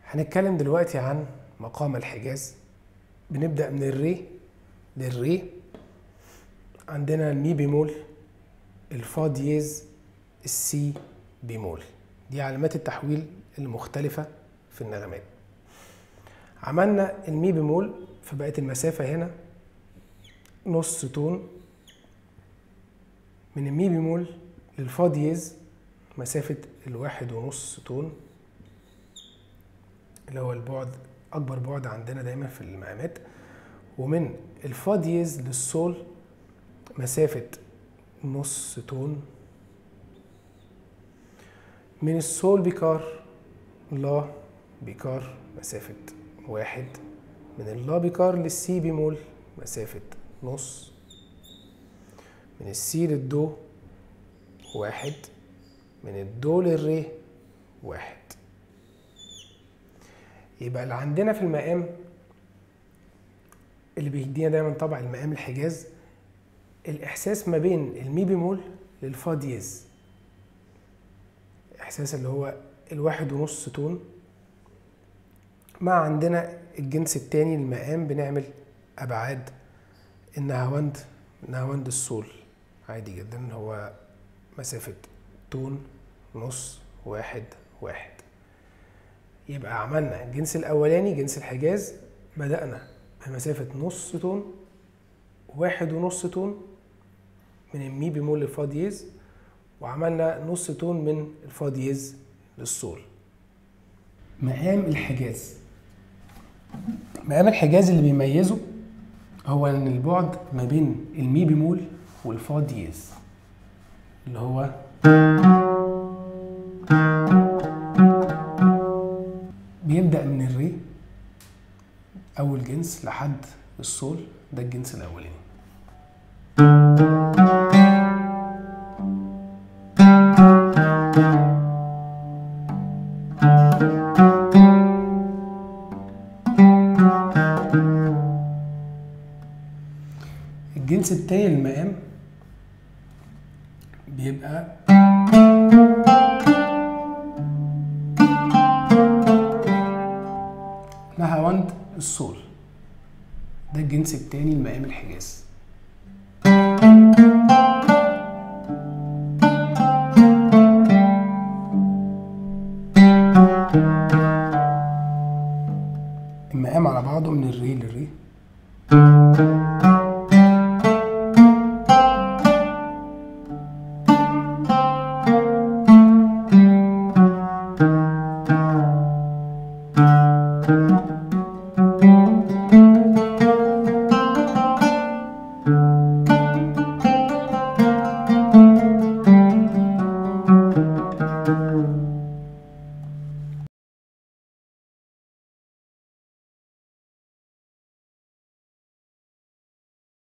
هنتكلم دلوقتي عن مقام الحجاز بنبدأ من الري للري عندنا المي بيمول الفا دييز السي بيمول دي علامات التحويل المختلفة في النغمات عملنا المي بيمول فبقت المسافة هنا نص تون من المي بيمول للفا دييز مسافة الواحد ونص تون اللي هو البعد أكبر بعد عندنا دايما في المقامات ومن الفا دييز للسول مسافة نص تون من السول بيكار لا بيكار مسافة واحد من اللا بيكار للسي بيمول مسافة نص من السي للدو واحد من الدو للري واحد يبقى اللي عندنا في المقام اللي بيدينا دايما طبع المقام الحجاز الإحساس ما بين المي بيمول للفا دييز إحساس اللي هو الواحد ونص تون مع عندنا الجنس التاني للمقام بنعمل أبعاد النهاوند نهاوند السول عادي جدا هو مسافة تون نص واحد واحد يبقى عملنا الجنس الأولاني جنس الحجاز بدأنا بمسافة نص تون واحد ونص تون من المي بيمول للفا دييز وعملنا نص تون من الفا دييز للسول مقام الحجاز مقام الحجاز اللي بيميزه هو ان البعد ما بين المي بيمول والفا دييز اللي هو بيبدأ من الري أول جنس لحد السول ده الجنس الأولاني الجنس التاني للمقام بيبقى نهاوند السول ده الجنس التاني لمقام الحجاز المقام على بعضه من الري للري